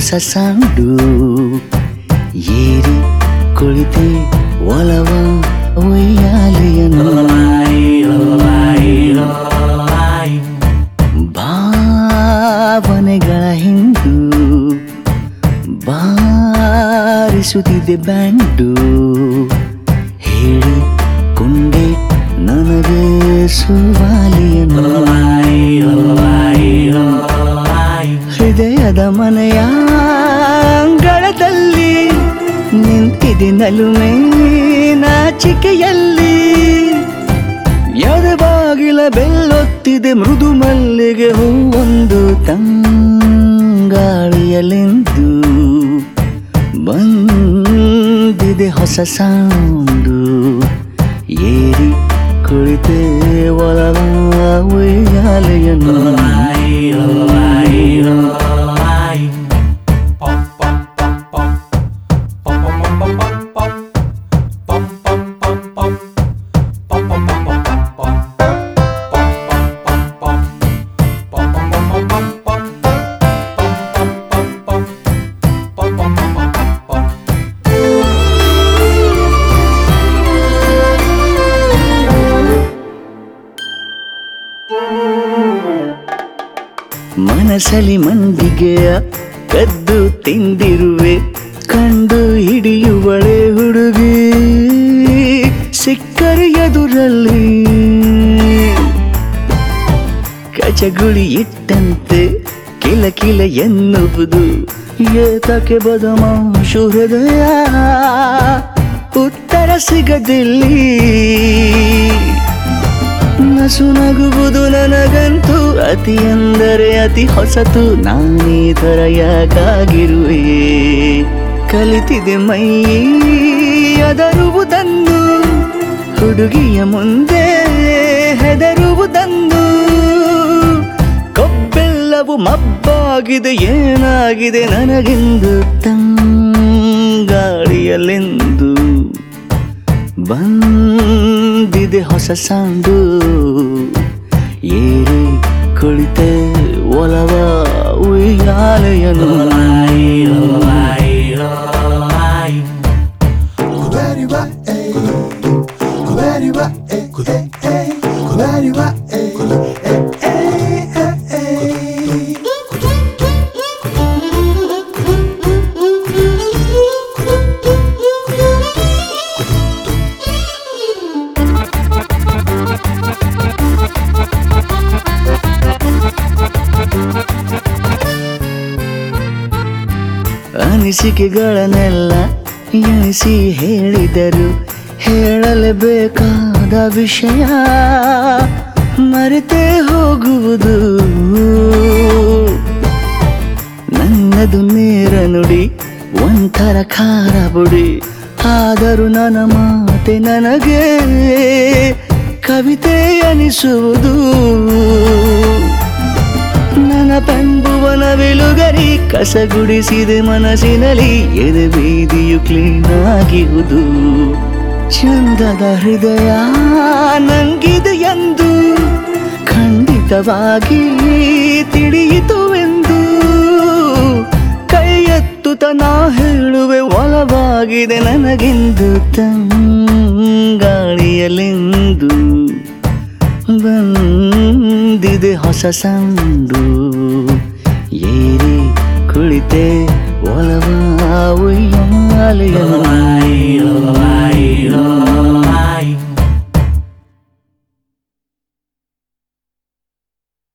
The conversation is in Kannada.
ಹೊಸ ಸಾಂಡು ಏರಿ ಕುಳಿತೆ ಒಲವ ಒಯ್ಯಾಲೆಯನ್ನು ಭಾವನೆಗಳ ಹಿಂದು ಬಾರಿಸುತ್ತಿದೆ ಬ್ಯಾಂಡು ಹೇಳಿ ಕೊಂಡೆ ನನಗೆ ಸುವಾಲಿಯನ್ನು ಹೃದಯದ ಮನೆಯ ಅಂಗಳದಲ್ಲಿ ನಿಂತಿದೆ ನಲುಮೆ ನಾಚಿಕೆಯಲ್ಲಿ ಎದೆ ಬಾಗಿಲ ಬೆಲ್ಲೊತ್ತಿದೆ ಮೃದು ಮಲ್ಲಿಗೆ ಹೂವೊಂದು ತಂಗಾಳಿಯಲೆಂದು ಬಂದಿದೆ ಹೊಸ ಸಾಂಡು ಏರಿ ಕುಳಿತೆ ಒಲವ ಉಯ್ಯಾಲೆಯನ್ನು ಮನಸಲಿ ಮಂದಿಗೆಯ ಕದ್ದು ತಿಂದಿರುವೆ ಕಂಡು ಹಿಡಿಯುವಳೆ ಹುಡುಗಿ ಸಿಕ್ಕರೆ ಎದುರಲ್ಲಿ ಕಚಗುಳಿ ಇಟ್ಟಂತೆ ಕಿಲ ಕಿಲ ಎನ್ನುವುದು ಏತಕ್ಕೆ ಬದಮಾಶು ಹೃದಯ ಉತ್ತರ ಸಿಗದಿಲ್ಲಿ ನಸು ನಗುವುದು ನನಗಂತೂ ಅತಿ ಎಂದರೆ ಅತಿ ಹೊಸತು ನಾನೀ ಥರ ಯಾಕಾಗಿರುವೆ ಕಲಿತಿದೆ ಮೈ ಅದರುವುದನ್ನು ಹುಡುಗಿಯ ಮುಂದೆ ಹೆದರುವುದನ್ನು ಕೊಬ್ಬೆಲ್ಲವು ಮಬ್ಬಾಗಿದೆ ಏನಾಗಿದೆ ನನಗೆಂದು ತಂಗಾಳಿಯಲೆಂದು ಬಂದಿದೆ ಹೊಸ ಸಾಂಡು ಏರಿ ಕುಳಿತೆ ಒಲವ ಉಯ್ಯಾಲೆಯನ್ನು ಅನಿಸಿಕೆಗಳನ್ನೆಲ್ಲ ಎಣಿಸಿ ಹೇಳಿದರು ಹೇಳಲೇಬೇಕಾದ ವಿಷಯ ಮರೆತೇ ಹೋಗುವುದು ನನ್ನದು ನೇರ ನುಡಿ ಒಂಥರ ಖಾರ ಬುಡಿ ಆದರೂ ನನ್ನ ಮಾತೆ ನನಗೆ ಕವಿತೆ ಅನಿಸುವುದು ನನ್ನ ಪಂಬುವನ ಬೆಲುಗರಿ ಕಸಗುಡಿಸಿದೆ ಮನಸ್ಸಿನಲ್ಲಿ ಎದೆ ಬೀದಿಯು ಕ್ಲೀನ್ ಆಗಿರುವುದು ಚಂದದ ಹೃದಯ ನಂಗಿದೆ ಎಂದು ಖಂಡಿತವಾಗಿ ತಿಳಿಯಿತು ಎಂದು ಕೈ ಎತ್ತುತ್ತ ನಾ ಹೇಳುವೆ ಒಲವಾಗಿದೆ ನನಗೆಂದು ತಂಗಾಳಿಯಲೆಂದು ಬಂದಿದೆ ಹೊಸ ಸಂದು ಏರಿ ಕುಳಿತೆ ಒಲವ ಉಯ್ಯಾಲೆಯನ್ನು